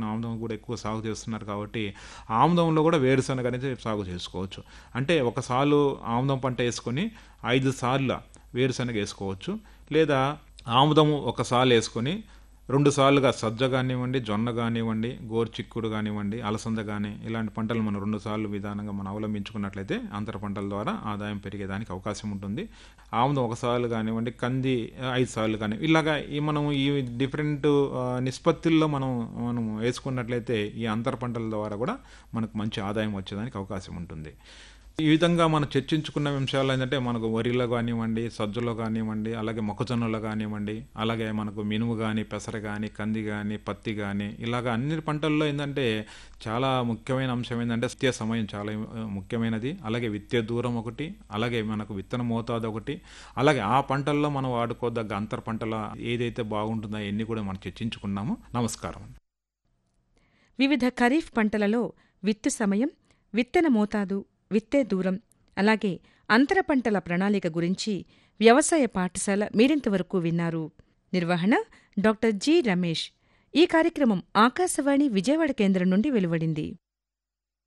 మనం ఆముదం కూడా ఎక్కువ సాగు చేస్తున్నారు కాబట్టి ఆముదంలో కూడా వేరుశనగ అనేది సాగు చేసుకోవచ్చు అంటే ఒక సాలు ఆముదం పంట వేసుకొని ఐదు సార్లు వేరుశనగ వేసుకోవచ్చు లేదా ఆముదము ఒక సాలు వేసుకొని రెండు సార్లుగా సజ్జ కానివ్వండి జొన్న కానివ్వండి గోరుచిక్కుడు కానివ్వండి అలసంద కానీ ఇలాంటి పంటలు మనం రెండు సార్లు విధానంగా మనం అవలంబించుకున్నట్లయితే అంతర పంటల ద్వారా ఆదాయం పెరిగేదానికి అవకాశం ఉంటుంది ఆముదం ఒక సార్లు కానివ్వండి కంది ఐదు సార్లు కానీ ఇలాగా ఈ మనం ఈ డిఫరెంట్ ఆ, నిష్పత్తుల్లో మనం మనం వేసుకున్నట్లయితే ఈ అంతర పంటల ద్వారా కూడా మనకు మంచి ఆదాయం వచ్చేదానికి అవకాశం ఉంటుంది ఈ విధంగా మనం చర్చించుకున్న విషయాలు ఏంటంటే మనకు వరిలో కానివ్వండి సజ్జలో కానివ్వండి అలాగే మొక్కజొన్నలో కానివ్వండి అలాగే మనకు మినుము కానీ పెసర కానీ కంది కానీ పత్తి కానీ ఇలాగ అన్ని పంటల్లో ఏంటంటే చాలా ముఖ్యమైన అంశం ఏంటంటే విత్తే సమయం చాలా ఆ, ముఖ్యమైనది అలాగే విత్తే దూరం ఒకటి అలాగే మనకు విత్తన మోతాదు ఒకటి అలాగే ఆ పంటల్లో మనం వాడుకోదగ్గ అంతర పంటల ఏదైతే బాగుంటుందో అవన్నీ కూడా మనం చర్చించుకున్నాము నమస్కారం వివిధ ఖరీఫ్ పంటలలో విత్తు సమయం విత్తన మోతాదు విత్తే దూరం అలాగే అంతర పంటల ప్రణాళిక గురించి వ్యవసాయ పాఠశాల మీరింతవరకు విన్నారు నిర్వహణ డాక్టర్ జి రమేష్ ఈ కార్యక్రమం ఆకాశవాణి విజయవాడ కేంద్రం నుండి వెలువడింది